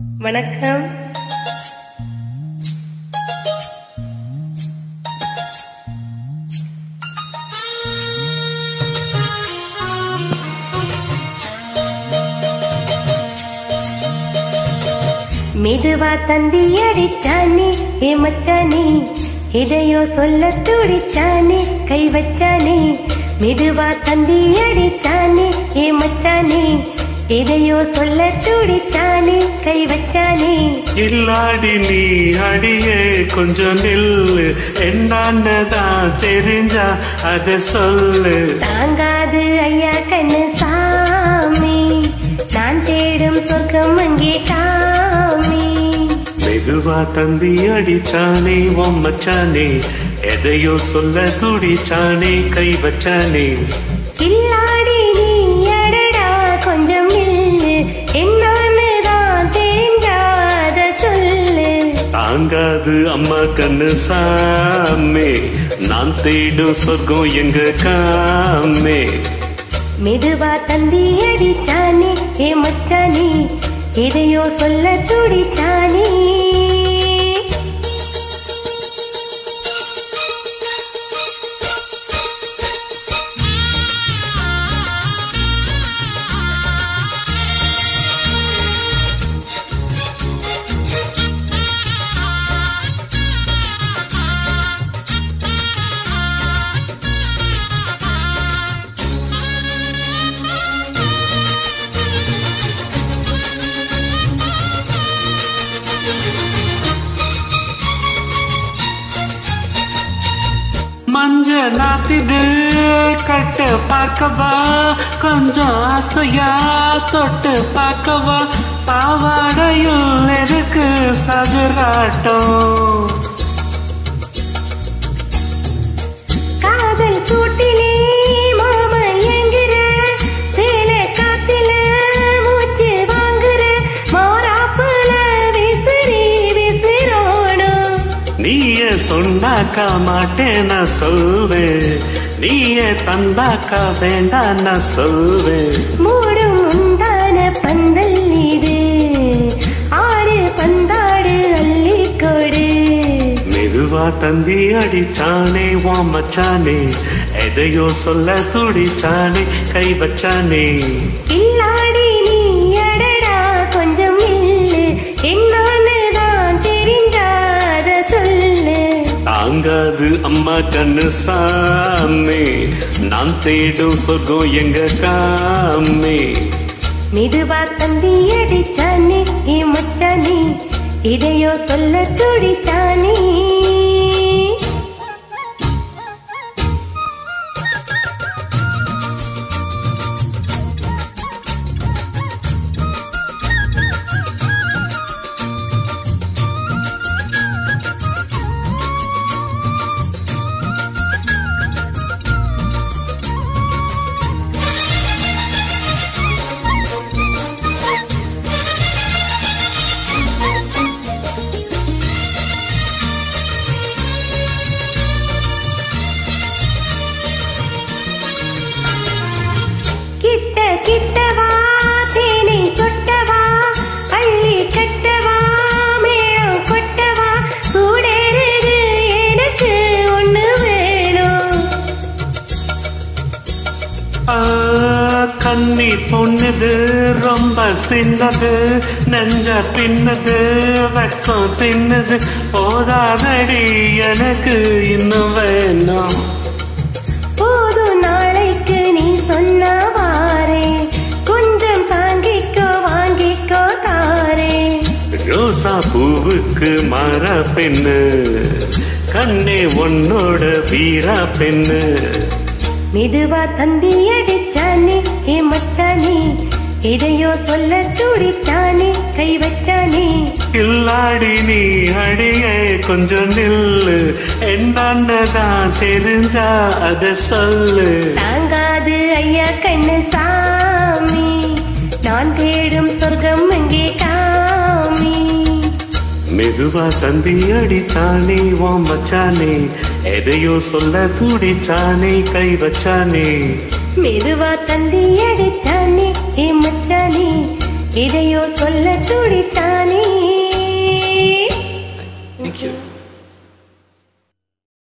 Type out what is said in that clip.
வணக்கம் மெதுவா தந்தி அடிச்சானே ஏ மச்சானே எதையோ சொல்ல துடிச்சானே கை வச்சானே மெதுவா தந்தி அடிச்சானே ஏ மச்சானே எதையோ சொல்ல துடிச்சானே கை வச்சானே இல்லாடி நீ அடியே கொஞ்சம் நில்லு என்னதான் தெரிஞ்சா அத சொல்லு தாங்காது ஐயா கண்ணு சாமி நான் தேடும் சொர்க்கம் அங்கே காமி மெதுவா தந்தி அடிச்சானே மச்சானே எதையோ சொல்ல துடிச்சானே கை வச்சானே கில்லாடி நீ அடடா கொஞ்சம் நில்லு என்னன்னு தான் தெரிஞ்சாத சொல்லு தாங்காது அம்மா கண்ணு சாமே நான் தேடும் சொர்க்கம் எங்க காமே மெதுவா தந்தி அடிச்சானே ஏ மச்சானே எதையோ சொல்ல துடிச்சானே மஞ்ச நாத்திது கட்டு பார்க்கவா கொஞ்சம் ஆசையா தொட்டு பார்க்கவா பாவாடையில் எதுக்கு சதுராட்டம் காதல் சூட்டிலே மாமா என்கிற சேல காத்துல மூச்சு வாங்குற மாறாப்புல விசிறி விசிறோடும் நீயே சொன்னாக்கா மாட்டேன் நான் சொல்வேன் நீயே தந்தாக்கா வேண்டாம் நான் சொல்வேன் மூடும் உண்டான பந்தல் இது ஆடு பந்தாடு அள்ளி கொடு மெதுவா தந்தி அடிச்சானே வா மச்சானே எதையோ சொல்ல துடிச்சானே கை வச்சானே இல்லாடி நீ அடடா கொஞ்சம் இல்லு என்னன்னு தான் தெரிஞ்சாத சொல்லு தாங்காது அம்மா கண்ணு சாமி நான் தேடும் சொர்க்கம் எங்க காமே மெதுவா தந்தி அடிச்சானே ஏ மச்சானே இதையோ சொல்ல துடிச்சானே கிட்ட கிட்டவா தேனை சொட்டவா அள்ளி கட்டவா மேளம் கொட்டவா சூடேறுது எனக்கு ஒண்ணு வேணும் ஆ, கன்னி பொண்ணுது ரொம்ப சின்னது நெஞ்ச பின்னது வெக்கம் தின்னது போதாதடி எனக்கு இன்னும் வேணும் போதும் நாளைக்கு நீ சொன்ன வாரே கொஞ்சம் தாங்கிக்கோ வாங்கிக்கோ தாரே ரோசா பூவுக்கு மர பெண்ணு கண்ணே உன்னோட வீரா பெண்ணு மெதுவா தந்தி அடிச்சானே ஏ மச்சானே எதையோ சொல்ல துடிச்சானே கை வச்சானே இல்லாடி நீ அடியே கொஞ்சம் நில்லு என்னதான் தெரிஞ்சா அத சொல்லு தாங்காது ஐயா கண்ணு சாமி நான் தேடும் சொர்க்கம் அங்கே காமி மெதுவா தந்தி அடிச்சானே வா மச்சானே எதையோ சொல்ல துடிச்சானே கை வச்சானே மெதுவா தந்தி அடிச்சானே ஏ மச்சானே எதையோ சொல்ல துடிச்சானே